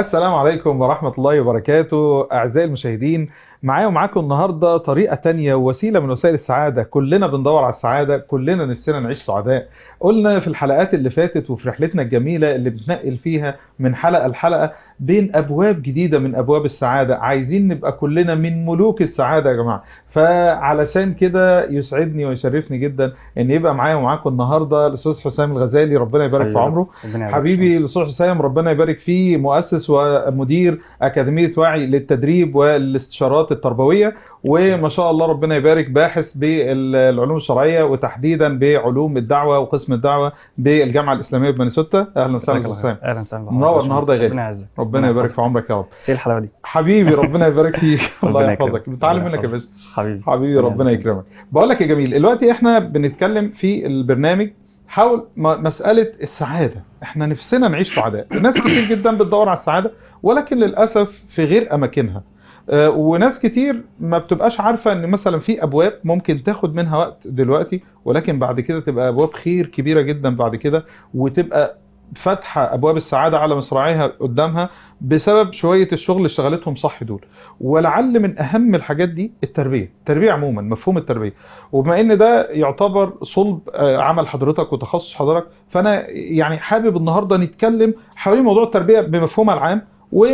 السلام عليكم ورحمة الله وبركاته أعزائي المشاهدين معايا ومعاكم النهاردة طريقة تانية ووسيلة من وسائل السعادة كلنا بندور على السعادة كلنا نفسنا نعيش سعداء قلنا في الحلقات اللي فاتت وفي رحلتنا الجميلة اللي بنتنقل فيها من حلقة لحلقة بين أبواب جديدة من أبواب السعادة عايزين نبقى كلنا من ملوك السعادة يا جماعة فعلشان كده يسعدني ويشرفني جدا ان يبقى معايا ومعاكم النهارده الاستاذ حسام الغزالي ربنا يبارك في حبيبي. عمره ربنا يبارك حبيبي فيك. الاستاذ حسام ربنا يبارك فيه مؤسس ومدير اكاديميه وعي للتدريب والاستشارات التربويه وما شاء الله ربنا يبارك باحث بالعلوم الشرعيه وتحديدا بعلوم الدعوه وقسم الدعوه بالجامعه الاسلاميه بمنيسوتا اهلا وسهلا جزاك استاذ الله حسام خير. اهلا وسهلا منور بحضرتك. النهارده يا غالي. ربنا يعزك ربنا يبارك في عمرك يا رب ايه الحلاوه دي حبيبي ربنا يبارك فيك الله ربنا يحفظك يكرمك. بتعلم ربنا منك يا يحفظك. باشا حبيبي حبيبي ربنا يكرمك بقول لك يا جميل دلوقتي احنا بنتكلم في البرنامج حول م- مسألة السعادة احنا نفسنا نعيش سعداء ناس كتير جدا بتدور على السعادة ولكن للأسف في غير أماكنها آه، وناس كتير ما بتبقاش عارفة ان مثلا في ابواب ممكن تاخد منها وقت دلوقتي ولكن بعد كده تبقى ابواب خير كبيرة جدا بعد كده وتبقى فاتحة ابواب السعادة على مصراعيها قدامها بسبب شوية الشغل اللي اشتغلتهم صح دول ولعل من اهم الحاجات دي التربية التربية عموما مفهوم التربية وبما ان ده يعتبر صلب آه، عمل حضرتك وتخصص حضرتك فانا يعني حابب النهارده نتكلم حوالين موضوع التربيه بمفهومها العام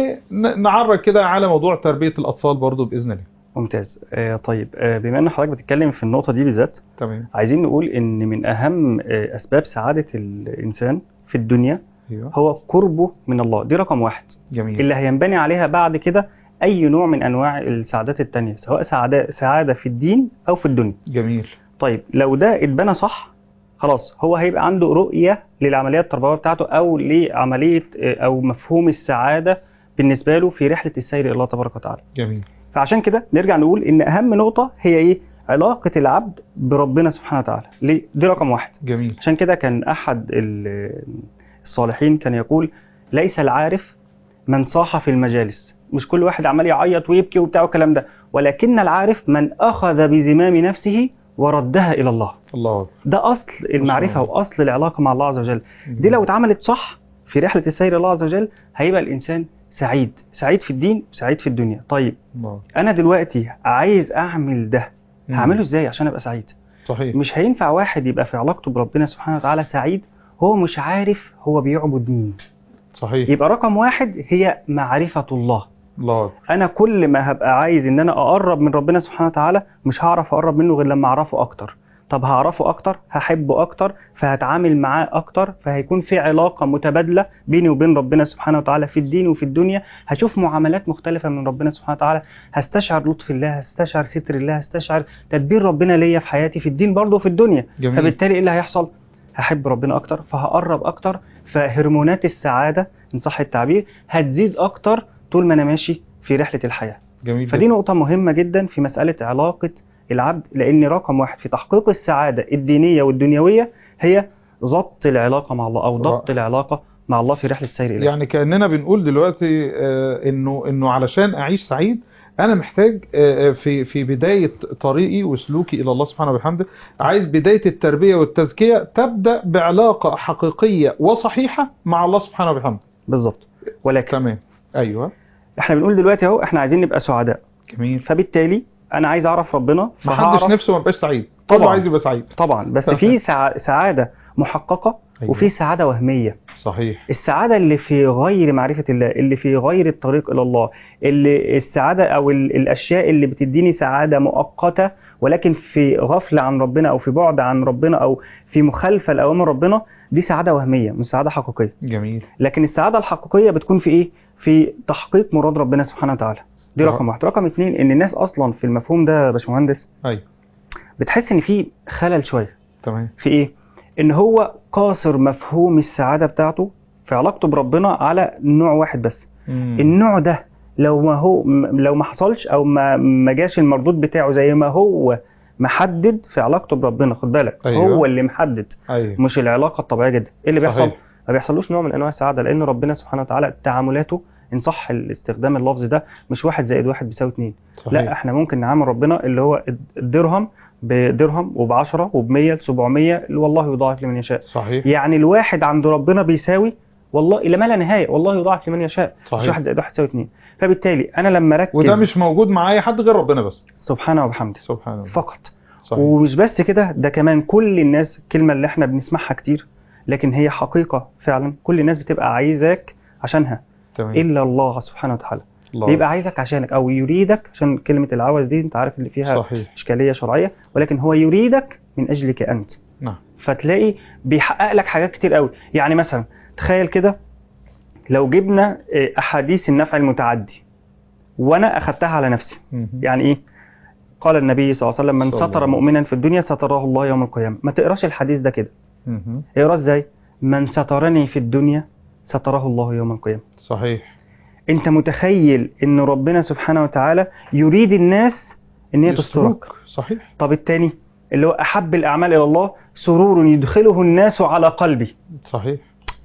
ونعرج كده على موضوع تربيه الاطفال برضو باذن الله ممتاز آه طيب آه بما ان حضرتك بتتكلم في النقطه دي بالذات تمام عايزين نقول ان من اهم آه اسباب سعاده الانسان في الدنيا ايوه هو قربه من الله دي رقم واحد جميل اللي هينبني عليها بعد كده اي نوع من انواع السعادات التانية سواء سعاده سعاده في الدين او في الدنيا جميل طيب لو ده اتبنى صح خلاص هو هيبقى عنده رؤية للعملية التربوية بتاعته أو لعملية آه، أو مفهوم السعادة بالنسبة له في رحلة السير إلى الله تبارك وتعالى جميل فعشان كده نرجع نقول إن أهم نقطة هي إيه علاقة العبد بربنا سبحانه وتعالى ليه دي رقم واحد جميل عشان كده كان أحد ال- الصالحين كان يقول ليس العارف من صاح في المجالس مش كل واحد عمال يعيط ويبكي وبتاع والكلام ده ولكن العارف من أخذ بزمام نفسه وردها إلى الله الله اكبر ده اصل المعرفه الله. واصل العلاقه مع الله عز وجل دي لو اتعملت صح في رحله السير الى الله عز وجل هيبقى الانسان سعيد سعيد في الدين سعيد في الدنيا طيب الله انا دلوقتي عايز اعمل ده مم. هعمله ازاي عشان ابقى سعيد صحيح مش هينفع واحد يبقى في علاقته بربنا سبحانه وتعالى سعيد هو مش عارف هو بيعبد مين صحيح يبقى رقم واحد هي معرفه الله الله اكبر انا كل ما هبقى عايز ان انا اقرب من ربنا سبحانه وتعالى مش هعرف اقرب منه غير لما اعرفه اكتر طب هعرفه اكتر هحبه اكتر فهتعامل معاه اكتر فهيكون في علاقه متبادله بيني وبين ربنا سبحانه وتعالى في الدين وفي الدنيا هشوف معاملات مختلفه من ربنا سبحانه وتعالى هستشعر لطف الله هستشعر ستر الله هستشعر تدبير ربنا ليا في حياتي في الدين برضه وفي الدنيا جميل فبالتالي ايه اللي هيحصل هحب ربنا اكتر فهقرب اكتر فهرمونات السعاده ان صح التعبير هتزيد اكتر طول ما انا ماشي في رحله الحياه جميل فدي نقطه مهمه جدا في مساله علاقه العبد لان رقم واحد في تحقيق السعاده الدينيه والدنيويه هي ضبط العلاقه مع الله او ضبط رائع. العلاقه مع الله في رحله سير اليه يعني كاننا بنقول دلوقتي آه، انه انه علشان اعيش سعيد انا محتاج آه، آه، في في بدايه طريقي وسلوكي الى الله سبحانه وبحمده عايز بدايه التربيه والتزكيه تبدا بعلاقه حقيقيه وصحيحه مع الله سبحانه وبحمده بالظبط ولكن تمام ايوه احنا بنقول دلوقتي اهو احنا عايزين نبقى سعداء جميل فبالتالي انا عايز اعرف ربنا ما حدش فهعرف نفسه ما يبقاش سعيد كله طبعاً. عايز يبقى سعيد طبعا بس في سع... سعاده محققه أيوة. وفي سعاده وهميه صحيح السعادة اللي في غير معرفة الله اللي في غير الطريق إلى الله اللي السعادة أو ال- الأشياء اللي بتديني سعادة مؤقتة ولكن في غفلة عن ربنا أو في بعد عن ربنا أو في مخالفة لأوامر ربنا دي سعادة وهمية مش سعادة حقيقية جميل لكن السعادة الحقيقية بتكون في إيه؟ في تحقيق مراد ربنا سبحانه وتعالى دي آه. رقم واحد رقم اتنين إن الناس أصلا في المفهوم ده يا باشمهندس ايوه بتحس إن في خلل شوية تمام في ايه ان هو قاصر مفهوم السعاده بتاعته في علاقته بربنا على نوع واحد بس مم. النوع ده لو ما هو م- لو ما حصلش او ما ما جاش المردود بتاعه زي ما هو محدد في علاقته بربنا خد بالك أيوة. هو اللي محدد ايوه مش العلاقه الطبيعيه جدا ايه اللي بيحصل صحيح. ما بيحصلوش نوع من انواع السعاده لان ربنا سبحانه وتعالى تعاملاته ان صح الاستخدام اللفظ ده مش واحد زائد واحد بيساوي اتنين صحيح لا احنا ممكن نعامل ربنا اللي هو الدرهم بدرهم وب10 وب100 ل700 والله يضاعف لمن يشاء صحيح يعني الواحد عند ربنا بيساوي والله الى ما لا نهايه والله يضاعف لمن يشاء مش صحيح واحد زائد واحد يساوي اتنين فبالتالي انا لما اركز وده مش موجود مع اي حد غير ربنا بس سبحانه وبحمده سبحان الله فقط صحيح ومش بس كده ده كمان كل الناس الكلمه اللي احنا بنسمعها كتير لكن هي حقيقه فعلا كل الناس بتبقى عايزاك عشانها تمام الا الله سبحانه وتعالى الله بيبقى عايزك عشانك او يريدك عشان كلمه العوز دي انت عارف اللي فيها صحيح اشكاليه شرعيه ولكن هو يريدك من اجلك انت نعم فتلاقي بيحقق لك حاجات كتير قوي يعني مثلا تخيل كده لو جبنا آه، احاديث النفع المتعدي وانا اخدتها على نفسي مهم. يعني ايه قال النبي صلى الله عليه وسلم من صلى الله ستر عليه مؤمنا في الدنيا ستراه الله يوم القيامه ما تقراش الحديث ده كده مهم. اقراه ازاي من سترني في الدنيا ستراه الله يوم القيامه صحيح انت متخيل ان ربنا سبحانه وتعالى يريد الناس ان هي تسترك يستروك. صحيح طب التاني اللي هو احب الاعمال الى الله سرور يدخله الناس على قلبي صحيح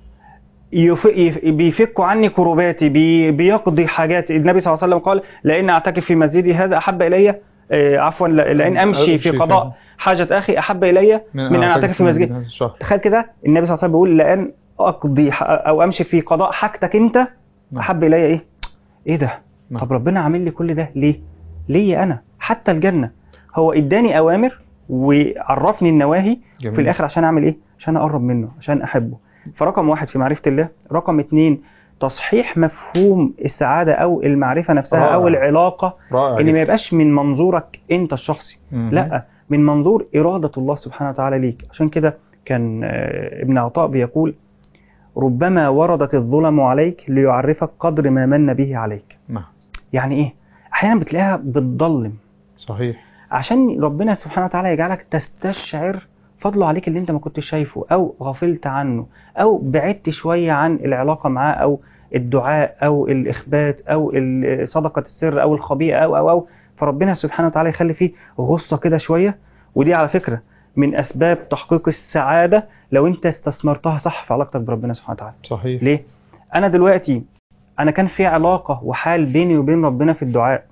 يف... يف... بيفكوا عني كروباتي بي... بيقضي حاجات النبي صلى الله عليه وسلم قال لئن اعتكف في مسجدي هذا احب الي آه، عفوا ل- لئن امشي في قضاء حاجه اخي احب الي من ان اعتكف في مسجدي هذا الشهر تخيل كده النبي صلى الله عليه وسلم بيقول لئن اقضي ح... او امشي في قضاء حاجتك انت احب الي ايه ايه ده نعم. طب ربنا عامل لي كل ده ليه ليه انا حتى الجنه هو اداني اوامر وعرفني النواهي جميل. في الاخر عشان اعمل ايه عشان اقرب منه عشان احبه فرقم واحد في معرفه الله رقم اتنين تصحيح مفهوم السعاده او المعرفه نفسها رائع. او العلاقه رائع ان جدا. ما يبقاش من منظورك انت الشخصي مهم. لا من منظور إرادة الله سبحانه وتعالى ليك عشان كده كان آه، ابن عطاء بيقول ربما وردت الظلم عليك ليعرفك قدر ما من به عليك نعم يعني ايه احيانا بتلاقيها بتضلم صحيح عشان ربنا سبحانه وتعالى يجعلك تستشعر فضله عليك اللي انت ما كنتش شايفه او غفلت عنه او بعدت شوية عن العلاقة معاه او الدعاء او الاخبات او ال- صدقة السر او الخبيئة او او او فربنا سبحانه وتعالى يخلي فيه غصة كده شوية ودي على فكرة من اسباب تحقيق السعادة لو انت استثمرتها صح في علاقتك بربنا سبحانه وتعالى صحيح ليه؟ أنا دلوقتي أنا كان في علاقة وحال بيني وبين ربنا في الدعاء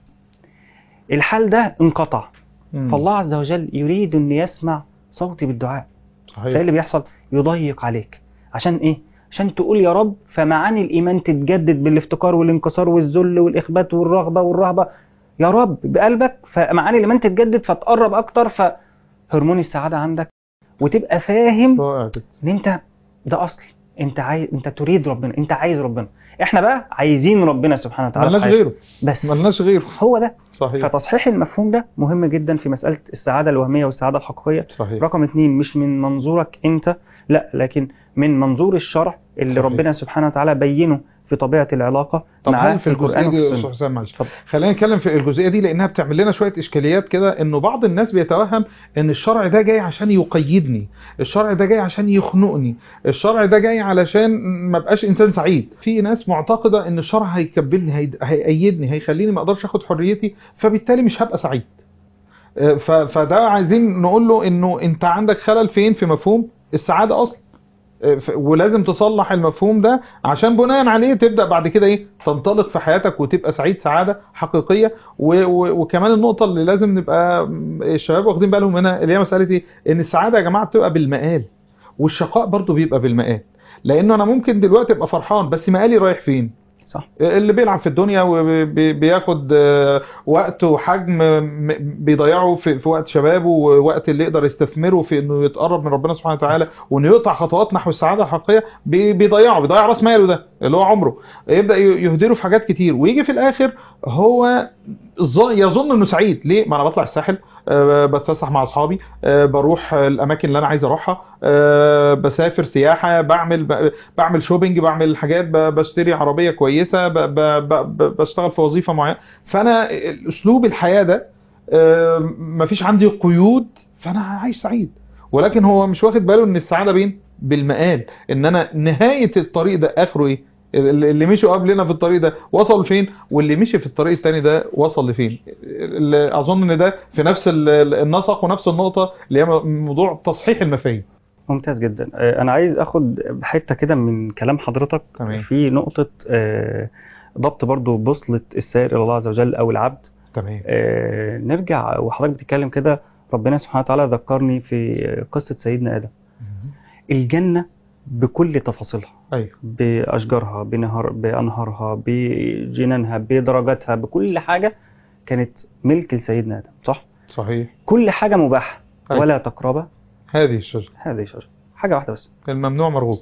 الحال ده انقطع مم. فالله عز وجل يريد أن يسمع صوتي بالدعاء فإيه صحيح اللي بيحصل؟ يضيق عليك عشان إيه؟ عشان تقول يا رب فمعاني الإيمان تتجدد بالافتقار والانكسار والذل والإخبات والرغبة والرهبة يا رب بقلبك فمعاني الإيمان تتجدد فتقرب أكتر فهرمون السعادة عندك وتبقى فاهم رائع جدا. ان انت ده اصل انت عايز انت تريد ربنا انت عايز ربنا احنا بقى عايزين ربنا سبحانه وتعالى ملناش في حياتنا. غيره بس ملناش غيره هو ده صحيح فتصحيح المفهوم ده مهم جدا في مسألة السعادة الوهمية والسعادة الحقيقية صحيح رقم اتنين مش من منظورك انت لا لكن من منظور الشرع اللي صحيح. ربنا سبحانه وتعالى بينه في طبيعة العلاقة طب معاه هل في الجزئيه القرآن دي والسنة. أستاذ حسام معلش اتفضل. خلينا نتكلم في الجزئيه دي لانها بتعمل لنا شويه اشكاليات كده انه بعض الناس بيتوهم ان الشرع ده جاي عشان يقيدني الشرع ده جاي عشان يخنقني الشرع ده جاي علشان ما ابقاش انسان سعيد في ناس معتقده ان الشرع هيكبلني هي- هيأيدني هيخليني ما اقدرش اخد حريتي فبالتالي مش هبقى سعيد آه، ف- فده عايزين نقول له انه انت عندك خلل فين في مفهوم السعاده اصلا آه، ف- ولازم تصلح المفهوم ده عشان بناء عليه تبدا بعد كده ايه تنطلق في حياتك وتبقى سعيد سعاده حقيقيه و و وكمان النقطه اللي لازم نبقى م- الشباب واخدين بالهم منها اللي هي مساله ايه ان السعاده يا جماعه بتبقى بالمقال والشقاء برضو بيبقى بالمقال لانه انا ممكن دلوقتي ابقى فرحان بس مقالي رايح فين صح اللي بيلعب في الدنيا وبياخد وقت وحجم م- بيضيعه في في وقت شبابه ووقت اللي يقدر يستثمره في انه يتقرب من ربنا سبحانه وتعالى وانه يقطع خطوات نحو السعاده الحقيقيه بي- بيضيعه بيضيع راس ماله ده اللي هو عمره يبدا ي- يهدره في حاجات كتير ويجي في الاخر هو ظ- يظن انه سعيد ليه ما انا بطلع الساحل أه بتفسح مع اصحابي أه بروح الاماكن اللي انا عايز اروحها أه بسافر سياحه بعمل ب- بعمل شوبينج بعمل حاجات ب- بشتري عربيه كويسه ب- ب- ب- ب- بشتغل في وظيفه معينه فانا اسلوب الحياه ده أه مفيش عندي قيود فانا عايش سعيد ولكن هو مش واخد باله ان السعاده بين بالمقال ان انا نهايه الطريق ده اخره ايه اللي اللي مشوا قبلنا في الطريق ده وصل فين واللي مشي في الطريق التاني ده وصل لفين اللي اظن ان ده في نفس ال- ال- النسق ونفس النقطه اللي هي موضوع تصحيح المفاهيم ممتاز جدا آه، انا عايز اخد حته كده من كلام حضرتك تمام. في نقطه آه، ضبط برضو بوصله السائر الى الله عز وجل او العبد تمام آه، نرجع وحضرتك بتتكلم كده ربنا سبحانه وتعالى ذكرني في قصه سيدنا ادم الجنه بكل تفاصيلها ايوه باشجارها بنهر بانهارها بجنانها بدرجاتها بكل حاجه كانت ملك لسيدنا ادم صح صحيح كل حاجه مباحه أيوة. ولا تقرب هذه الشجره هذه الشجره حاجه واحده بس الممنوع مرغوب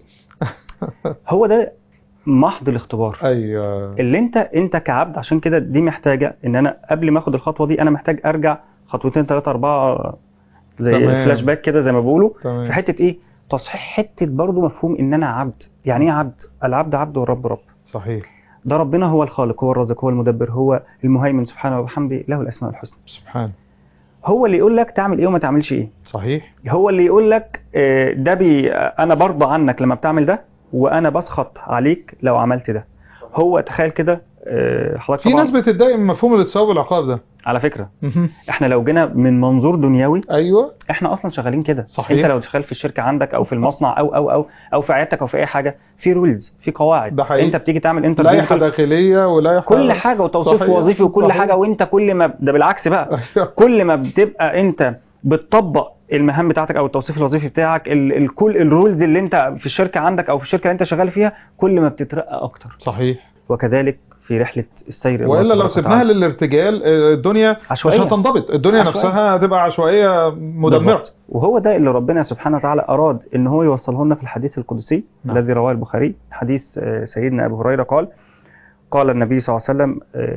هو ده محض الاختبار ايوه اللي انت انت كعبد عشان كده دي محتاجه ان انا قبل ما اخد الخطوه دي انا محتاج ارجع خطوتين ثلاثه اربعه زي تمام. فلاش باك كده زي ما بيقولوا في تمام حته ايه تصحيح حته برضو مفهوم ان انا عبد يعني ايه عبد العبد عبد والرب رب صحيح ده ربنا هو الخالق هو الرازق هو المدبر هو المهيمن سبحانه وبحمده له الاسماء الحسنى سبحان هو اللي يقول لك تعمل ايه وما تعملش ايه صحيح هو اللي يقول لك آه، ده بي انا برضى عنك لما بتعمل ده وانا بسخط عليك لو عملت ده هو تخيل كده آه، حضرتك في طبعاً- ناس بتتضايق من مفهوم الثواب والعقاب ده على فكره مهم. احنا لو جينا من منظور دنيوي ايوه احنا اصلا شغالين كده صحيح. انت لو شغال في الشركه عندك او في المصنع او او او او في عيادتك او في اي حاجه في رولز في قواعد ده حقيقي. انت بتيجي تعمل انت لائحه داخليه ولائحه كل حاجه وتوصيف صحيح. وظيفي وكل صحيح. حاجه وانت كل ما ده بالعكس بقى أيوة. كل ما بتبقى انت بتطبق المهام بتاعتك او التوصيف الوظيفي بتاعك ال- الكل الرولز اللي انت في الشركه عندك او في الشركه اللي انت شغال فيها كل ما بتترقى اكتر صحيح وكذلك في رحله السير إلى الله والا لو تبارك سبناها وتعالى. للارتجال آه، الدنيا مش عشوائيه هتنضبط الدنيا عشوائية. نفسها هتبقى عشوائيه مدمره بالظبط. وهو ده اللي ربنا سبحانه وتعالى اراد ان هو يوصله لنا في الحديث القدسي نعم. الذي رواه البخاري حديث آه، سيدنا ابو هريره قال قال النبي صلى الله عليه وسلم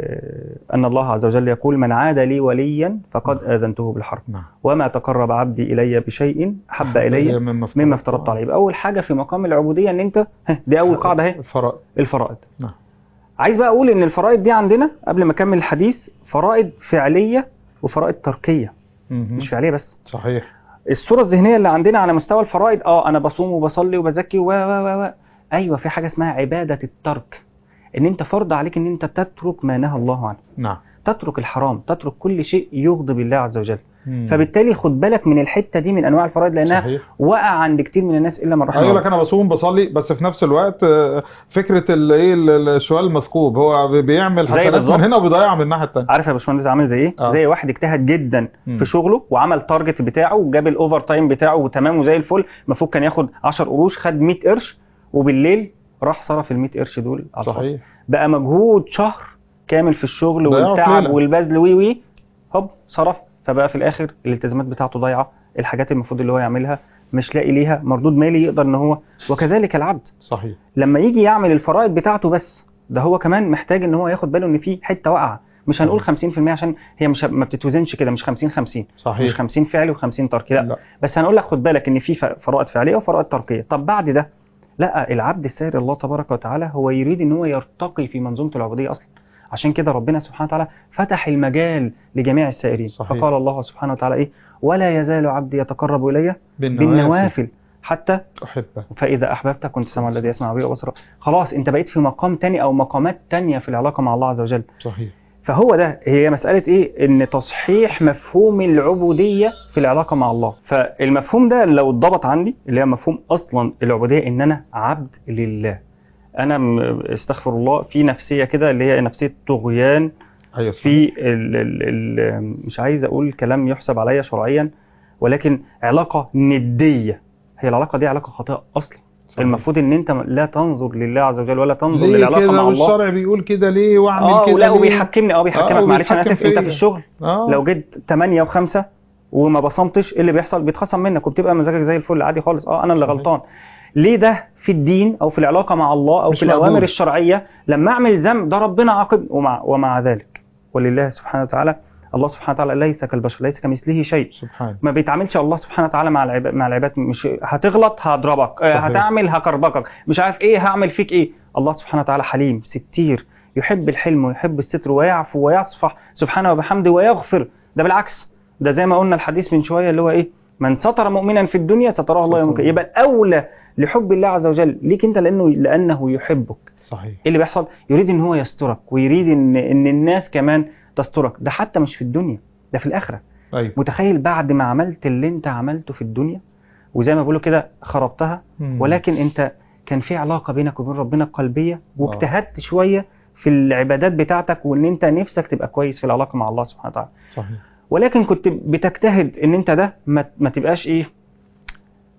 آه، ان الله عز وجل يقول من عاد لي وليا فقد اذنته بالحرب نعم وما تقرب عبدي الي بشيء احب الي مما مما افترضت عليه يبقى اول حاجه في مقام العبوديه ان انت ها، دي اول قاعده اهي الفرائض الفرائض نعم. عايز بقى اقول ان الفرائض دي عندنا قبل ما اكمل الحديث فرائض فعليه وفرائض تركيه مهم. مش فعليه بس صحيح الصوره الذهنيه اللي عندنا على مستوى الفرائض اه انا بصوم وبصلي وبزكي و و و و ايوه في حاجه اسمها عباده الترك ان انت فرض عليك ان انت تترك ما نهى الله عنه نعم تترك الحرام تترك كل شيء يغضب الله عز وجل مم. فبالتالي خد بالك من الحته دي من انواع الفرائض لانها صحيح وقع عند كتير من الناس الا من رحم ايوه الله لك انا بصوم بصلي بس في نفس الوقت آه، فكره الايه الشوال المثقوب هو بي- بيعمل زي حسنات بالظبط. من هنا وبيضيع من الناحيه الثانيه عارف يا باشمهندس عامل زي ايه؟ آه. زي واحد اجتهد جدا مم. في شغله وعمل تارجت بتاعه وجاب الاوفر تايم بتاعه وتمام وزي الفل المفروض كان ياخد 10 قروش خد 100 قرش وبالليل راح صرف ال 100 قرش دول على الفاضي. صحيح بقى مجهود شهر كامل في الشغل ضيعه في والتعب ليلة. والبذل وي وي هوب صرف فبقى في الاخر الالتزامات بتاعته ضايعه الحاجات المفروض اللي هو يعملها مش لاقي ليها مردود مالي يقدر ان هو وكذلك العبد صحيح لما يجي يعمل الفرائض بتاعته بس ده هو كمان محتاج ان هو ياخد باله ان في حته واقعه مش هنقول 50% عشان هي مش ما بتتوزنش كده مش 50 50 مش صحيح 50 فعلي و50 تركي لا. لا. بس هنقول لك خد بالك ان في ف- فرائض فعليه وفرائض تركيه طب بعد ده لا العبد السائر الله تبارك وتعالى هو يريد ان هو يرتقي في منظومه العبوديه اصلا عشان كده ربنا سبحانه وتعالى فتح المجال لجميع السائرين صحيح. فقال الله سبحانه وتعالى ايه ولا يزال عبدي يتقرب الي بالنوافل بالنوافل حتى احبه فإذا أحببت كنت سمع الذي يسمع به وبصره خلاص أنت بقيت في مقام تاني أو مقامات تانية في العلاقة مع الله عز وجل صحيح فهو ده هي مسألة إيه إن تصحيح مفهوم العبودية في العلاقة مع الله فالمفهوم ده لو اتضبط عندي اللي هو مفهوم أصلا العبودية إن أنا عبد لله أنا م- استغفر الله في نفسية كده اللي هي نفسية طغيان ايوه صحيح. في ال ال ال مش عايز أقول كلام يحسب عليا شرعيا ولكن علاقة ندية هي العلاقة دي علاقة خاطئة أصلا صحيح. المفروض ان انت لا تنظر لله عز وجل ولا تنظر ليه للعلاقه كده مع الله والشرع بيقول كده ليه واعمل اه كده ولا ليه وبيحكمني اه بيحكمك آه، معلش انا وبيتحكم اسف انت فيا. في الشغل اه لو جيت 8 و5 وما بصمتش ايه اللي بيحصل بيتخصم منك وبتبقى مزاجك زي الفل عادي خالص اه انا اللي صحيح. غلطان ليه ده في الدين او في العلاقه مع الله او مش في الاوامر موجود. الشرعيه لما اعمل ذنب ده ربنا عاقب ومع ومع ذلك ولله سبحانه وتعالى الله سبحانه وتعالى ليس كالبشر ليس كمثله شيء سبحان ما بيتعاملش الله سبحانه وتعالى مع العباد مع العباد مش هتغلط هضربك آه، صحيح. هتعمل هكربكك مش عارف ايه هعمل فيك ايه الله سبحانه وتعالى حليم ستير يحب الحلم ويحب الستر ويعفو ويصفح سبحانه وبحمده ويغفر ده بالعكس ده زي ما قلنا الحديث من شويه اللي هو ايه من ستر مؤمنا في الدنيا ستره الله يوم ستره. القيامه يبقى الاولى لحب الله عز وجل ليك انت لانه لانه يحبك صحيح ايه اللي بيحصل يريد ان هو يسترك ويريد ان ان الناس كمان تسترك ده حتى مش في الدنيا ده في الاخره ايوه متخيل بعد ما عملت اللي انت عملته في الدنيا وزي ما بيقولوا كده خربتها مم. ولكن انت كان في علاقه بينك وبين ربنا قلبيه واجتهدت شويه في العبادات بتاعتك وان انت نفسك تبقى كويس في العلاقه مع الله سبحانه وتعالى صحيح ولكن كنت بتجتهد ان انت ده ما, ما تبقاش ايه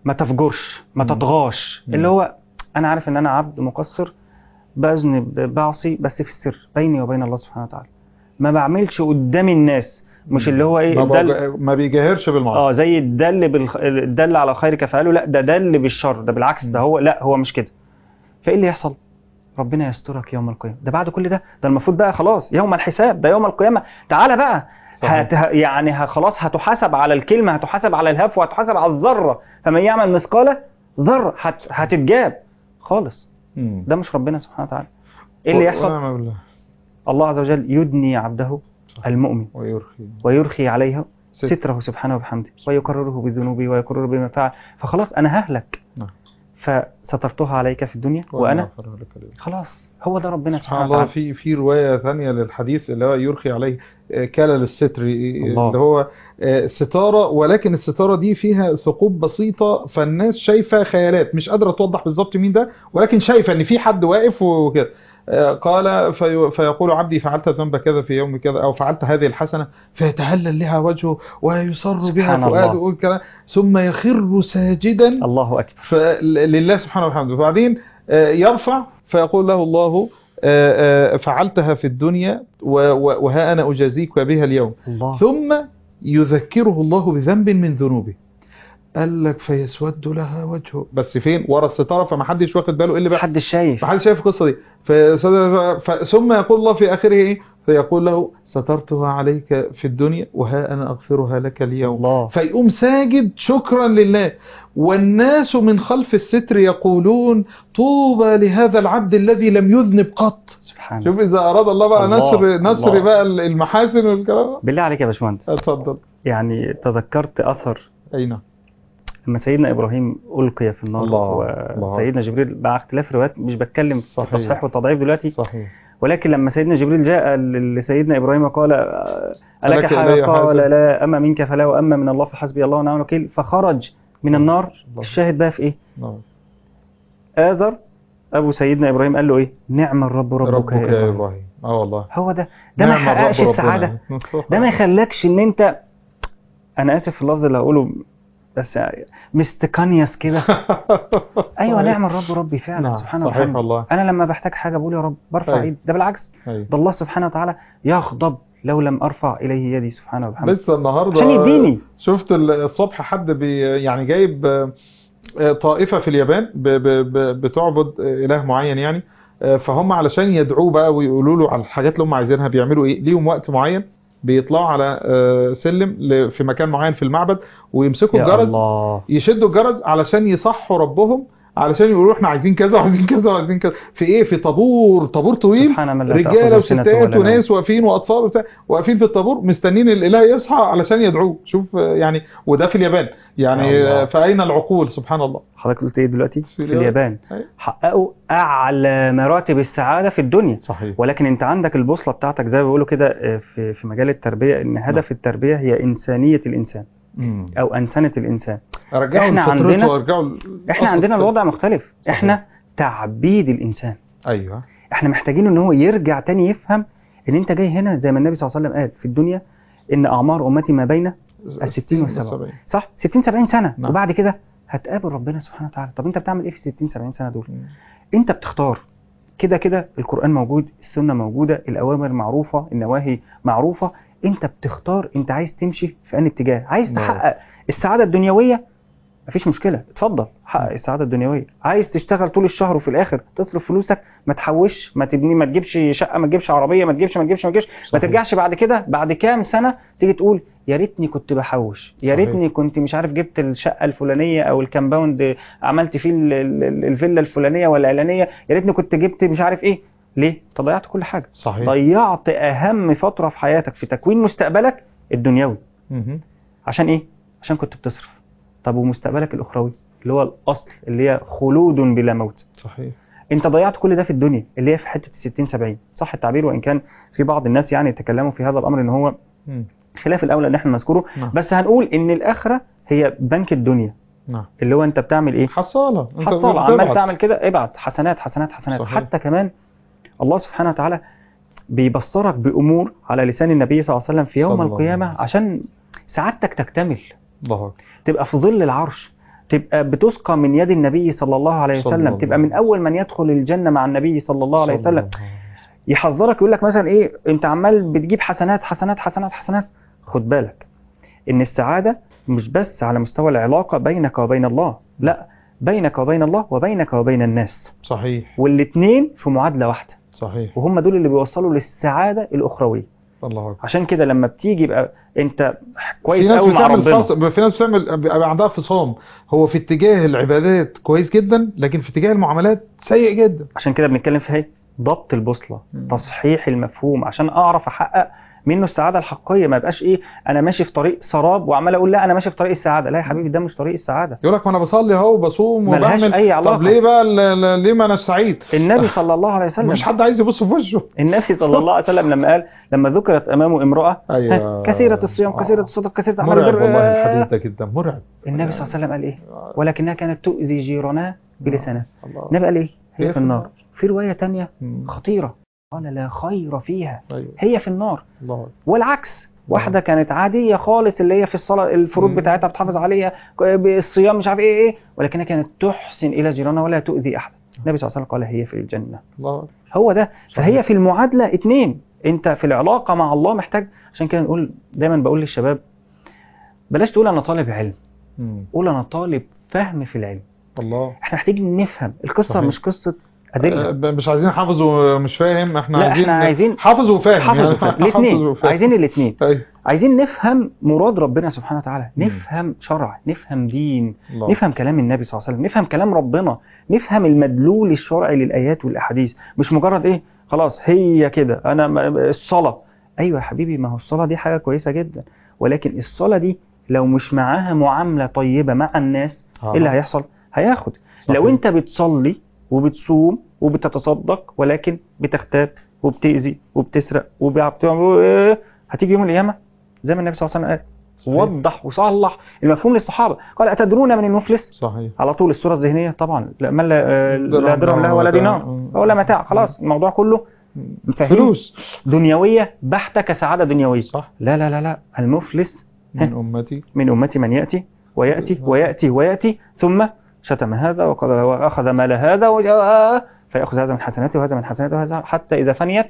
ما تفجرش ما مم. تطغاش مم. اللي هو انا عارف ان انا عبد مقصر بذنب بعصي بس في السر بيني وبين الله سبحانه وتعالى ما بعملش قدام الناس مش اللي هو ايه ما, الدل بج- ما بيجاهرش اه بالمعصيه زي الدل بالخ... الدل على الخير كفعله لا ده دل بالشر ده بالعكس ده مم. هو لا هو مش كده فايه اللي يحصل ربنا يسترك يوم القيامه ده بعد كل ده ده المفروض بقى خلاص يوم الحساب ده يوم القيامه تعالى بقى صحيح. هت... يعني ه- خلاص هتحاسب على الكلمه هتحاسب على الهف وهتحاسب على الذره فمن يعمل مثقال ذره هت... هتتجاب خالص مم. ده مش ربنا سبحانه وتعالى ايه اللي و- يحصل ونعم بالله. الله عز وجل يدني عبده صح. المؤمن ويرخي ويرخي عليه ست. ستره سبحانه وبحمده ويقرره بذنوبه ويقرره بما فعل فخلاص انا ههلك نعم. فسترتها عليك في الدنيا وانا أغفرها لك اليوم. خلاص هو ده ربنا سبحان سبحانه الله وتعالى في في روايه ثانيه للحديث اللي هو يرخي عليه آه، كلل الستر آه، الله. اللي هو آه، ستاره ولكن الستاره دي فيها ثقوب بسيطه فالناس شايفه خيالات مش قادره توضح بالظبط مين ده ولكن شايفه ان في حد واقف وكده آه، قال في فيقول عبدي فعلت الذنب كذا في يوم كذا او فعلت هذه الحسنه فيتهلل لها وجهه ويصر بها سبحان الله. فؤاده وكذا ثم يخر ساجدا الله اكبر فلله سبحانه وتعالى وبعدين آه، يرفع فيقول له الله آه، آه، فعلتها في الدنيا و- و- وها أنا أجازيك بها اليوم الله ثم يذكره الله بذنب من ذنوبه قال لك فيسود لها وجهه بس فين ورا الستاره فما حدش واخد باله ايه اللي بيحصل محدش شايف ما حدش شايف القصه دي فيسود- ف- ثم يقول الله في اخره ايه فيقول له سترتها عليك في الدنيا وها انا اغفرها لك اليوم الله فيقوم ساجد شكرا لله والناس من خلف الستر يقولون طوبى لهذا العبد الذي لم يذنب قط سبحان شوف اذا اراد الله بقى الله، نشر نشر الله. بقى المحاسن والكلام ده. بالله عليك يا باشمهندس اتفضل يعني تذكرت اثر اي نعم لما سيدنا ابراهيم القي في النار الله، الله. وسيدنا جبريل مع اختلاف الروايات مش بتكلم في صحيح. التصحيح والتضعيف دلوقتي صحيح ولكن لما سيدنا جبريل جاء ل- لسيدنا ابراهيم قال آه، الك ألك حاجه إلي قال حاجة؟ لا اما منك فلا واما من الله فحسبي الله ونعم الوكيل فخرج من النار الله. الشاهد بقى في ايه نعم. آذر ابو سيدنا ابراهيم قال له ايه نعم الرب ربك, ربك يا يا إبراهيم. ابراهيم اه والله هو ده ده ما نعم الرب يحققش ربنا. السعاده صح. ده ما يخلكش ان انت انا اسف في اللفظ اللي هقوله بس مستكانيوس كده ايوه صحيح. نعم الرب ربي فعلا نعم سبحانه صحيح وتعالى والله انا لما بحتاج حاجه بقول يا رب برفع أيوة. ايدي ده بالعكس أيوة. ده الله سبحانه وتعالى يغضب لو لم ارفع اليه يدي سبحانه وبحمده لسه النهارده عشان يديني شفت ال- الصبح حد بي يعني جايب آه، آه، طائفة في اليابان ب- ب- ب- بتعبد آه، إله معين يعني آه، فهم علشان يدعوه بقى ويقولوا له على الحاجات اللي هم عايزينها بيعملوا إيه ليهم وقت معين بيطلعوا على آه، سلم ل- في مكان معين في المعبد ويمسكوا يا الجرس الله يشدوا الجرس علشان يصحوا ربهم علشان يقولوا احنا عايزين كذا وعايزين كذا وعايزين كذا في ايه في طابور طابور طويل سبحان من لا رجاله تأخذه سنة وستات ولا نوم. وناس واقفين واطفال وبتاع واقفين في الطابور مستنين الاله يصحى علشان يدعوه شوف آه، يعني وده في اليابان يعني يا الله. آه، فاين العقول سبحان الله حضرتك قلت ايه دلوقتي في اليابان. اليابان أيوة. حققوا اعلى مراتب السعاده في الدنيا صحيح ولكن انت عندك البوصله بتاعتك زي ما بيقولوا كده آه، في في مجال التربيه ان هدف التربيه هي انسانيه الانسان مم. او انسنه الانسان رجعوا إحنا لفطرته عندنا- ورجعوا احنا لأصل عندنا الفطرة. الوضع مختلف صحيح. احنا تعبيد الانسان ايوه احنا محتاجين ان هو يرجع تاني يفهم ان انت جاي هنا زي ما النبي صلى الله عليه وسلم قال في الدنيا ان اعمار امتي ما بين الستين والسبعين. صح 60 70 سنه نعم. وبعد كده هتقابل ربنا سبحانه وتعالى طب انت بتعمل ايه في 60 70 سنه دول مم. انت بتختار كده كده القران موجود السنه موجوده الاوامر معروفه النواهي معروفه انت بتختار انت عايز تمشي في انهي اتجاه عايز نعم. تحقق السعاده الدنيويه مفيش مشكله اتفضل حقق السعاده الدنيويه عايز تشتغل طول الشهر وفي الاخر تصرف فلوسك ما تحوش ما تبني ما تجيبش شقه ما تجيبش عربيه ما تجيبش ما تجيبش ما تجيبش ما صحيح. ترجعش بعد كده بعد كام سنه تيجي تقول يا ريتني كنت بحوش يا صحيح. ريتني كنت مش عارف جبت الشقه الفلانيه او الكامباوند عملت فيه ال- ال- ال- الفيلا الفلانيه ولا العلانيه يا ريتني كنت جبت مش عارف ايه ليه انت ضيعت كل حاجه صحيح ضيعت اهم فتره في حياتك في تكوين مستقبلك الدنيوي مهم. عشان ايه عشان كنت بتصرف طب ومستقبلك الاخروي اللي هو الاصل اللي هي خلود بلا موت صحيح انت ضيعت كل ده في الدنيا اللي هي في حته ال 60 70 صح التعبير وان كان في بعض الناس يعني تكلموا في هذا الامر ان هو مم. خلاف الاولى ان احنا نذكره نعم. بس هنقول ان الاخره هي بنك الدنيا نعم اللي هو انت بتعمل ايه حصالة انت حصل عمال بتبعت. تعمل كده ابعت حسنات حسنات حسنات صحيح. حتى كمان الله سبحانه وتعالى بيبصرك بامور على لسان النبي صلى الله عليه وسلم في يوم صلى الله القيامه عليه وسلم. عشان سعادتك تكتمل الله أكبر. تبقى في ظل العرش تبقى بتسقى من يد النبي صلى الله عليه صلى وسلم الله تبقى من عليه اول من يدخل الجنه مع النبي صلى الله عليه صلى وسلم الله عليه يحذرك يقول لك مثلا ايه انت عمال بتجيب حسنات حسنات حسنات حسنات خد بالك ان السعاده مش بس على مستوى العلاقه بينك وبين الله لا بينك وبين الله وبينك وبين الناس صحيح والاثنين في معادله واحده صحيح وهم دول اللي بيوصلوا للسعاده الاخرويه الله أكبر عشان كده لما بتيجي يبقى انت في كويس ناس قوي مع بتعمل ربنا فص... في ناس بتعمل بيبقى عندها فصام هو في اتجاه العبادات كويس جدا لكن في اتجاه المعاملات سيء جدا عشان كده بنتكلم في ايه ضبط البوصله مم. تصحيح المفهوم عشان اعرف احقق منه السعاده الحقيقيه ما يبقاش ايه انا ماشي في طريق سراب وعمال اقول لا انا ماشي في طريق السعاده لا يا حبيبي ده مش طريق السعاده يقول لك ما انا بصلي اهو وبصوم ملهاش وبعمل اي علاقه طب ليه بقى ل- ل- ليه ما انا سعيد النبي صلى الله عليه وسلم مش حد عايز يبص في وشه النبي صلى الله عليه وسلم لما قال لما ذكرت امامه امراه ايوه ها، كثيره الصيام كثيره الصدق كثيره اعمال مرعب البر والله آه. الحديث ده جدا مرعب النبي صلى الله عليه وسلم قال ايه ولكنها كانت تؤذي جيرانها بلسانها الله النبي قال ايه هي هي في النار في روايه تانية مم. خطيره قال لا خير فيها ايوه هي في النار الله أكبر. والعكس واحده كانت عاديه خالص اللي هي في الصلاه الفروض مم. بتاعتها بتحافظ عليها بالصيام مش عارف ايه ايه ولكنها كانت تحسن الى جيرانها ولا تؤذي احد النبي صلى الله عليه وسلم قال هي في الجنه الله أكبر. هو ده صحيح. فهي في المعادله اتنين انت في العلاقه مع الله محتاج عشان كده نقول دايما بقول للشباب بلاش تقول انا طالب علم مم. قول انا طالب فهم في العلم الله احنا محتاجين نفهم القصه صحيح. مش قصه ادله آه، مش عايزين حافظ ومش فاهم احنا لا، عايزين احنا عايزين حافظ وفاهم حافظ يعني وفهم حافظ الاثنين وفاهم. عايزين الاثنين أيوة. عايزين نفهم مراد ربنا سبحانه وتعالى مم. نفهم شرع نفهم دين الله. نفهم كلام النبي صلى الله عليه وسلم نفهم كلام ربنا نفهم المدلول الشرعي للآيات والأحاديث مش مجرد إيه خلاص هي كده أنا م- الصلاة أيوة يا حبيبي ما هو الصلاة دي حاجة كويسة جدا ولكن الصلاة دي لو مش معاها معاملة طيبة مع الناس آه. إيه اللي هيحصل هياخد صحيح. لو أنت بتصلي وبتصوم وبتتصدق ولكن بتغتاب وبتأذي وبتسرق وبتعمل إيه، هتيجي يوم القيامة زي ما النبي صلى الله عليه وسلم قال صحيح. وضح وصلح المفهوم للصحابة قال أتدرون من المفلس صحيح على طول الصورة الذهنية طبعا لا من لا, آه، لا درهم درهم له ولا ولا دينار متاع. ولا متاع خلاص الموضوع كله فاهم؟ فلوس دنيوية بحتة كسعادة دنيوية صح لا لا لا لا المفلس من امتي من أمتي من يأتي ويأتي ويأتي ويأتي ثم شتم هذا وقد- وأخذ مال هذا و- فيأخذ هذا من حسناته وهذا من حسناته وهذا حتى إذا فنيت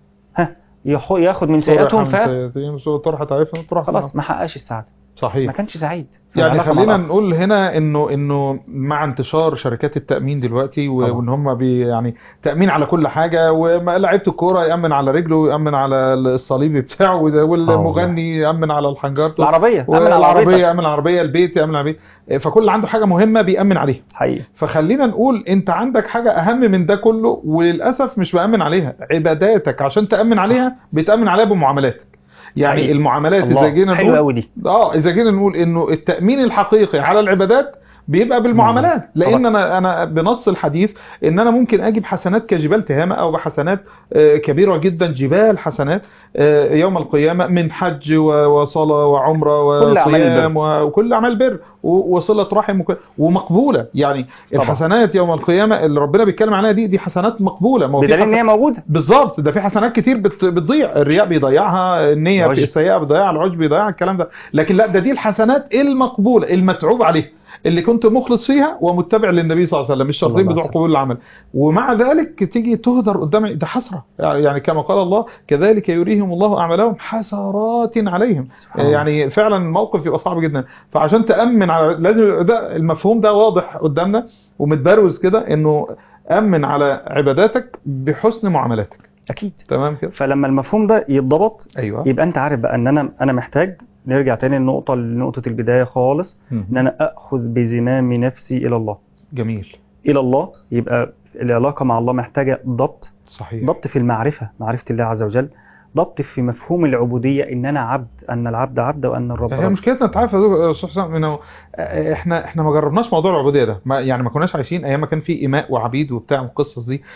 ها يخ- ياخد من سيئاتهم ف طرحة عارفة طرحة خلاص ما حققش السعادة ما صحيح كانش سعيد في يعني العلاقة مع خلينا الله. نقول هنا انه انه مع انتشار شركات التامين دلوقتي و- طبعا. وان هم بي يعني تامين على كل حاجه ولاعيبه الكوره يامن على رجله يامن على الصليبي بتاعه وده- والمغني يامن على الحنجرته العربية تعمل على والعربيه العربية يامن على العربيه البيت يامن على البيت فكل اللي عنده حاجه مهمه بيامن عليها حقيقي فخلينا نقول انت عندك حاجه اهم من ده كله وللاسف مش بامن عليها عباداتك عشان تامن عليها بتامن عليها بمعاملاتك يعني حقيقي. المعاملات اذا الله جينا حلو نقول قوي دي اه اذا جينا نقول انه التامين الحقيقي على العبادات بيبقى بالمعاملات لان طبعا. انا انا بنص الحديث ان انا ممكن اجيب حسنات كجبال تهامه او بحسنات آه، كبيره جدا جبال حسنات آه، يوم القيامه من حج و- وصلاه وعمره كل أعمال وصيام و- وكل اعمال بر و- وصله رحم وك- ومقبوله يعني طبعا. الحسنات يوم القيامه اللي ربنا بيتكلم عنها دي دي حسنات مقبوله ما هو في بدليل ان حسن- هي موجوده بالظبط ده في حسنات كتير بت... بتضيع الرياء بيضيعها النية العجب. السيئة بتضيعها العجب بيضيعها الكلام ده لكن لا ده دي الحسنات المقبولة المتعوب عليها اللي كنت مخلص فيها ومتبع للنبي صلى الله عليه وسلم الشرطين صلى الله بتوع عليه قبول العمل ومع ذلك تيجي تهدر قدام ده حسرة يعني كما قال الله كذلك يريهم الله أعمالهم حسرات عليهم سبحان الله. يعني فعلا الموقف يبقى صعب جدا فعشان تأمن على لازم ده المفهوم ده واضح قدامنا ومتبروز كده انه أمن على عباداتك بحسن معاملاتك اكيد تمام كده فلما المفهوم ده يتضبط ايوه يبقى انت عارف بقى ان انا انا محتاج نرجع تاني للنقطه لنقطه البدايه خالص ان انا اخذ بزمام نفسي الى الله جميل الى الله يبقى العلاقه مع الله محتاجه ضبط صحيح ضبط في المعرفه معرفه الله عز وجل ضبط في مفهوم العبوديه ان انا عبد ان العبد عبد وان الرب هي رب مشكلتنا انت عارف يا دكتور- يا استاذ حسام انه آه، احنا احنا ما جربناش موضوع العبوديه ده ما يعني ما كناش عايشين ايام ما كان في اماء وعبيد وبتاع والقصص دي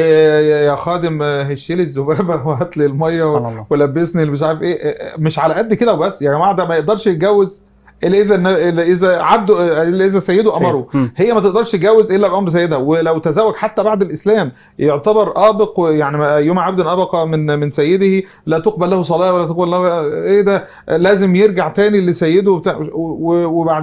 ويا خادم آه، هش لي الذبابه وهات لي الميه سبحان و- الله ولبسني اللي مش عارف ايه آه، مش على قد كده وبس يا جماعه ده ما يقدرش يتجوز الا اذا الا اذا عبده الا اذا سيده امره مم. هي ما تقدرش تتجوز الا بامر سيدها ولو تزوج حتى بعد الاسلام يعتبر ابق يعني يوم عبد ابق من من سيده لا تقبل له صلاه ولا تقبل له ايه ده لازم يرجع تاني لسيده وبتاع و- وبعدين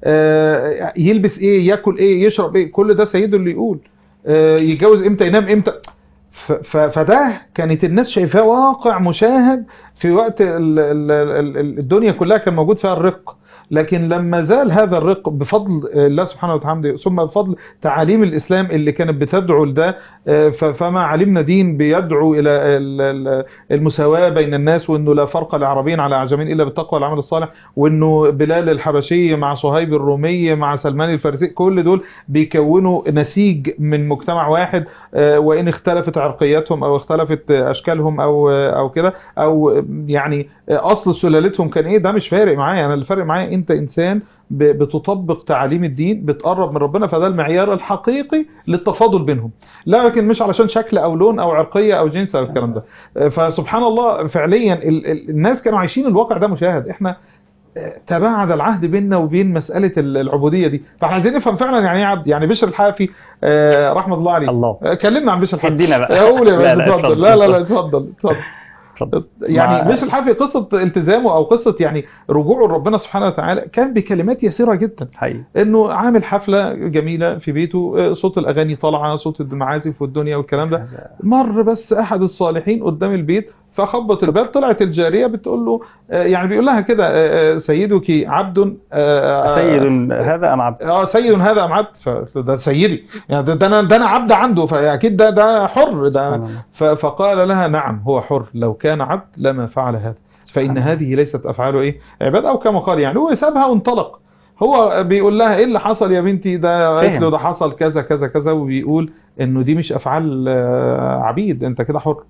آه، يلبس ايه ياكل ايه يشرب ايه كل ده سيده اللي يقول آه، يتجوز امتى ينام امتى ف- ف- فده كانت الناس شايفاه واقع مشاهد في وقت ال- ال- ال- ال- الدنيا كلها كان موجود فيها الرق لكن لما زال هذا الرق بفضل الله سبحانه وتعالى ثم بفضل تعاليم الإسلام اللي كانت بتدعو لده آه، ف- فما علمنا دين بيدعو إلى ال- ال- المساواة بين الناس وأنه لا فرق لعربين على أعجمين إلا بالتقوى والعمل الصالح وأنه بلال الحبشي مع صهيب الرومي مع سلمان الفارسي كل دول بيكونوا نسيج من مجتمع واحد آه، وإن اختلفت عرقياتهم أو اختلفت أشكالهم أو أو كده أو يعني أصل سلالتهم كان إيه ده مش فارق معايا أنا اللي فارق معايا أنت إنسان ب- بتطبق تعاليم الدين بتقرب من ربنا فده المعيار الحقيقي للتفاضل بينهم لكن مش علشان شكل او لون او عرقيه او جنس او الكلام ده فسبحان الله فعليا ال- ال- الناس كانوا عايشين الواقع ده مشاهد احنا آه، تباعد العهد بيننا وبين مساله ال- العبوديه دي فاحنا عايزين نفهم فعلا يعني ايه عبد يعني بشر الحافي آه، رحمه الله عليه الله آه، كلمنا عن بشر الحافي ادينا بقى قول يا لا، باشا لا، اتفضل لا لا لا اتفضل اتفضل اتفضل. يعني مع- بشر الحافي قصه التزامه او قصه يعني رجوعه لربنا سبحانه وتعالى كان بكلمات يسيره جدا حقيقي انه عامل حفله جميله في بيته آه، صوت الاغاني طالعه صوت المعازف والدنيا والكلام ده مر بس احد الصالحين قدام البيت فخبط الباب طلعت الجاريه بتقول له آه، يعني بيقول لها كده آه، آه، سيدك عبد آه، سيد هذا ام عبد اه سيد هذا ام عبد فده سيدي يعني ده, ده انا ده انا عبد عنده فاكيد ده ده حر ده سبحان الله. ف- فقال لها نعم هو حر لو كان عبد لما فعل هذا فإن سبحان هذه ليست أفعاله إيه عباد أو كما قال يعني هو سابها وانطلق هو بيقول لها إيه اللي حصل يا بنتي ده قالت فهم. له ده حصل كذا كذا كذا وبيقول إنه دي مش أفعال آه، عبيد أنت كده حر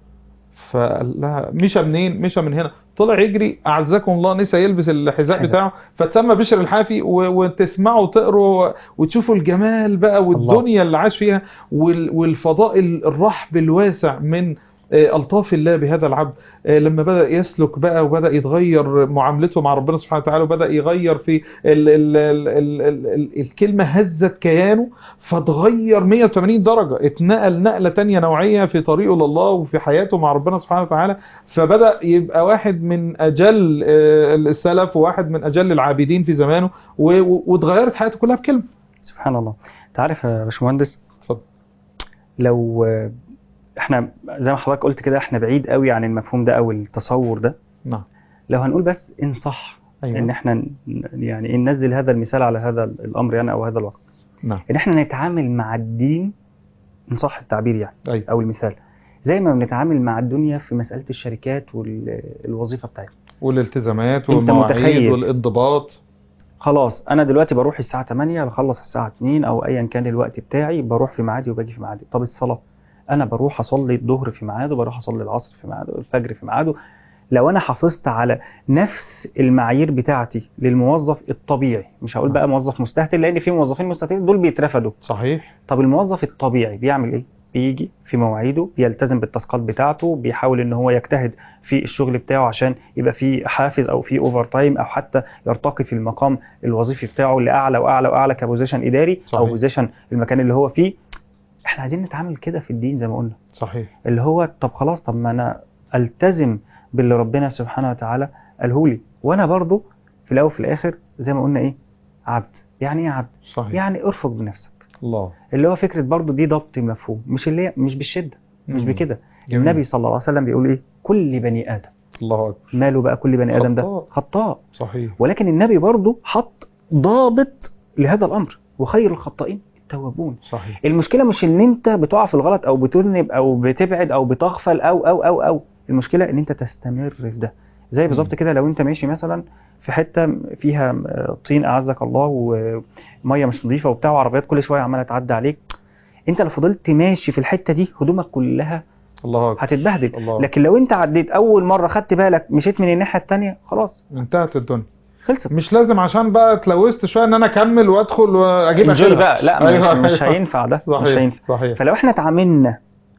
فقال لها مشى منين مشى من هنا طلع يجري اعزكم الله نسى يلبس الحذاء حذاء. بتاعه فتسمى بشر الحافي و- وتسمعوا وتقروا وتشوفوا الجمال بقى والدنيا اللي عاش فيها وال- والفضاء ال- الرحب الواسع من آه، ألطاف الله بهذا العبد آه، لما بدأ يسلك بقى وبدأ يتغير معاملته مع ربنا سبحانه وتعالى وبدأ يغير في ال ال ال ال ال ال الكلمة هزت كيانه فتغير 180 درجة اتنقل نقلة تانية نوعية في طريقه لله وفي حياته مع ربنا سبحانه وتعالى فبدأ يبقى واحد من أجل آه، السلف وواحد من أجل العابدين في زمانه و- و- واتغيرت حياته كلها بكلمة سبحان الله انت عارف يا باشمهندس اتفضل. لو آه، احنا زي ما حضرتك قلت كده احنا بعيد قوي عن المفهوم ده او التصور ده نعم لو هنقول بس ان صح ان أيوة. احنا ن- يعني ان ننزل هذا المثال على هذا الامر يعني او هذا الواقع نعم ان احنا نتعامل مع الدين ان صح التعبير يعني أيوة. او المثال زي ما بنتعامل مع الدنيا في مساله الشركات والوظيفه بتاعتنا والالتزامات أنت والمواعيد متخيل. والانضباط خلاص انا دلوقتي بروح الساعه 8 بخلص الساعه 2 او ايا كان الوقت بتاعي بروح في ميعادي وباجي في ميعادي طب الصلاه انا بروح اصلي الظهر في ميعاده بروح اصلي العصر في ميعاده الفجر في ميعاده لو انا حافظت على نفس المعايير بتاعتي للموظف الطبيعي مش هقول بقى موظف مستهتر لان في موظفين مستهترين دول بيترفدوا صحيح طب الموظف الطبيعي بيعمل ايه بيجي في مواعيده بيلتزم بالتاسكات بتاعته بيحاول ان هو يجتهد في الشغل بتاعه عشان يبقى في حافز او في اوفر تايم او حتى يرتقي في المقام الوظيفي بتاعه لاعلى واعلى واعلى كبوزيشن اداري او صحيح. بوزيشن المكان اللي هو فيه احنا عايزين نتعامل كده في الدين زي ما قلنا صحيح اللي هو طب خلاص طب ما انا التزم باللي ربنا سبحانه وتعالى قاله لي وانا برضو في الاول وفي الاخر زي ما قلنا ايه عبد يعني ايه عبد صحيح يعني ارفق بنفسك الله اللي هو فكره برضو دي ضبط مفهوم مش اللي هي مش بالشده مش مم. بكده جميل. النبي صلى الله عليه وسلم بيقول ايه كل بني ادم الله أكبر ماله بقى كل بني ادم ده خطاء. خطاء صحيح ولكن النبي برضو حط ضابط لهذا الامر وخير الخطائين التوابون صحيح المشكله مش ان انت بتقع في الغلط او بتذنب او بتبعد او بتغفل او او او او المشكله ان انت تستمر في ده زي بالظبط كده لو انت ماشي مثلا في حته فيها طين اعزك الله وميه مش نظيفه وبتاع وعربيات كل شويه عماله تعدي عليك انت لو فضلت ماشي في الحته دي هدومك كلها الله أكبر هتتبهدل الله لكن لو انت عديت اول مره خدت بالك مشيت من الناحيه الثانيه خلاص انتهت الدنيا خلصت مش لازم عشان بقى اتلوثت شويه ان انا اكمل وادخل واجيب انجوي اخرها. بقى لا أيوة، مش, مش أيوة. هينفع ده مش صحيح هينفع صحيح فلو احنا اتعاملنا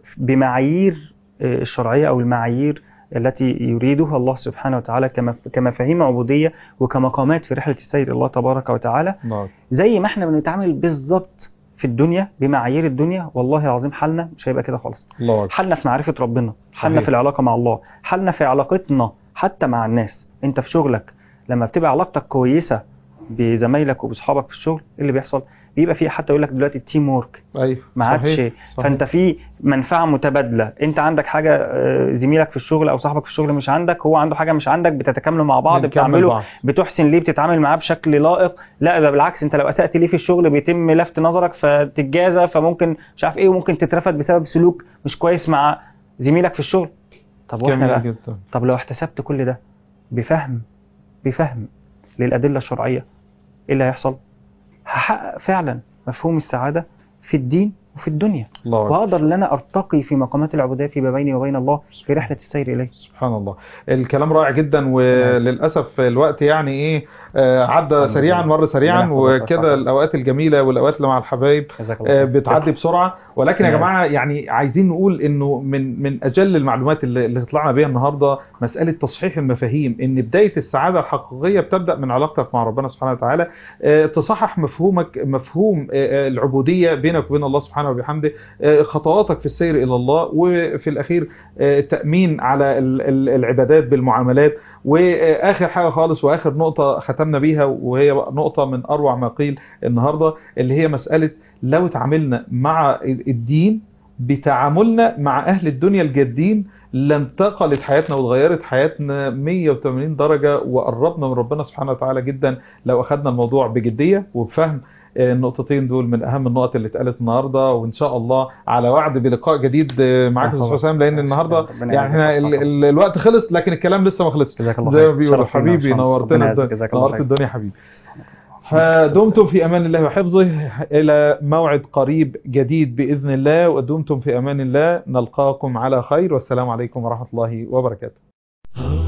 بمعايير آه، الشرعيه او المعايير التي يريدها الله سبحانه وتعالى كما كمفاهيم عبوديه وكمقامات في رحله السير الله تبارك وتعالى الله زي ما احنا بنتعامل بالظبط في الدنيا بمعايير الدنيا والله العظيم حالنا مش هيبقى كده خالص الله أكبر حالنا في معرفه ربنا حالنا صحيح. في العلاقه مع الله حالنا في علاقتنا حتى مع الناس انت في شغلك لما بتبقى علاقتك كويسه بزمايلك وباصحابك في الشغل ايه اللي بيحصل بيبقى في حتى يقول لك دلوقتي التيم وورك ايوه ما عادش صحيح، صحيح. فانت في منفعه متبادله انت عندك حاجه آه، زميلك في الشغل او صاحبك في الشغل مش عندك هو عنده حاجه مش عندك بتتكاملوا مع بعض بنكمل بتعملوا بعض. بتحسن ليه بتتعامل معاه بشكل لائق لا ده بالعكس انت لو اسأت ليه في الشغل بيتم لفت نظرك فتتجازى فممكن مش عارف ايه وممكن تترفد بسبب سلوك مش كويس مع زميلك في الشغل طب واحنا جميل بقى جدا طب لو احتسبت كل ده بفهم بفهم للأدلة الشرعية ايه اللي هيحصل هحقق فعلا مفهوم السعادة في الدين وفي الدنيا الله أكبر. واقدر ان انا ارتقي في مقامات العبودية فيما بيني وبين الله في رحلة السير اليه سبحان الله الكلام رائع جدا وللاسف الوقت يعني ايه آه، عدى الحمد سريعا لله. مر سريعا ربنا يحفظك وكده ويحفظك. الاوقات الجميله والاوقات اللي مع الحبايب جزاك آه، الله خير. بتعدي بسرعه ولكن يا نعم. جماعه يعني عايزين نقول انه من من اجل المعلومات اللي, اللي طلعنا بيها النهارده مساله تصحيح المفاهيم ان بدايه السعاده الحقيقيه بتبدا من علاقتك مع ربنا سبحانه وتعالى آه، تصحح مفهومك مفهوم آه، آه، العبوديه بينك وبين الله سبحانه وبحمده آه، خطواتك في السير الى الله وفي الاخير آه، التامين على ال- ال- العبادات بالمعاملات واخر حاجه خالص واخر نقطه ختمنا بيها وهي نقطه من اروع ما قيل النهارده اللي هي مساله لو تعاملنا مع الدين بتعاملنا مع اهل الدنيا الجادين لانتقلت حياتنا واتغيرت حياتنا 180 درجه وقربنا من ربنا سبحانه وتعالى جدا لو اخذنا الموضوع بجديه وبفهم آه، النقطتين دول من اهم النقط اللي اتقالت النهارده وان شاء الله على وعد بلقاء جديد آه، معاك يا استاذ حسام لان النهارده ربنا يعني احنا ال- يجزاك ال- الوقت خلص لكن الكلام لسه ما خلصش جزاك الله زي ما خير. بيقولوا شرف لينا حبيبي وشمس. نورتنا ربنا الدنيا يعزك. جزاك الله نورت خير. الدنيا حبيبي فدمتم في امان الله وحفظه الى موعد قريب جديد باذن الله ودمتم في امان الله نلقاكم على خير والسلام عليكم ورحمه الله وبركاته